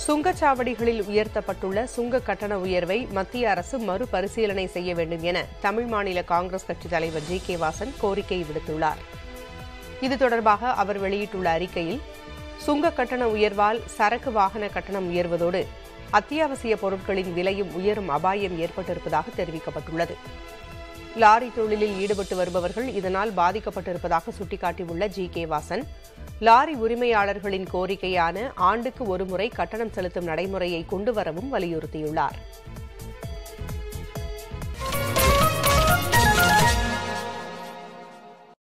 சுங்கச்சாவடிகளில் உயர்த்தப்பட்டுள்ள சுங்க கட்டண உயர்வை மத்திய அரசு மறுபரிசீலனை செய்ய வேண்டும் என தமிழ் மாநில காங்கிரஸ் கட்சித் தலைவர் ஜி கே வாசன் கோரிக்கை விடுத்துள்ளார் இது தொடர்பாக அவர் வெளியிட்டுள்ள அறிக்கையில் சுங்க கட்டண உயர்வால் சரக்கு வாகன கட்டணம் உயர்வதோடு அத்தியாவசிய பொருட்களின் விலையும் உயரும் அபாயம் ஏற்பட்டிருப்பதாக தெரிவிக்கப்பட்டுள்ளது லாரி தொழிலில் ஈடுபட்டு வருபவர்கள் இதனால் பாதிக்கப்பட்டிருப்பதாக சுட்டிக்காட்டியுள்ள ஜி கே வாசன் லாரி உரிமையாளர்களின் கோரிக்கையான ஆண்டுக்கு ஒருமுறை கட்டணம் செலுத்தும் நடைமுறையை கொண்டுவரவும் வலியுறுத்தியுள்ளார்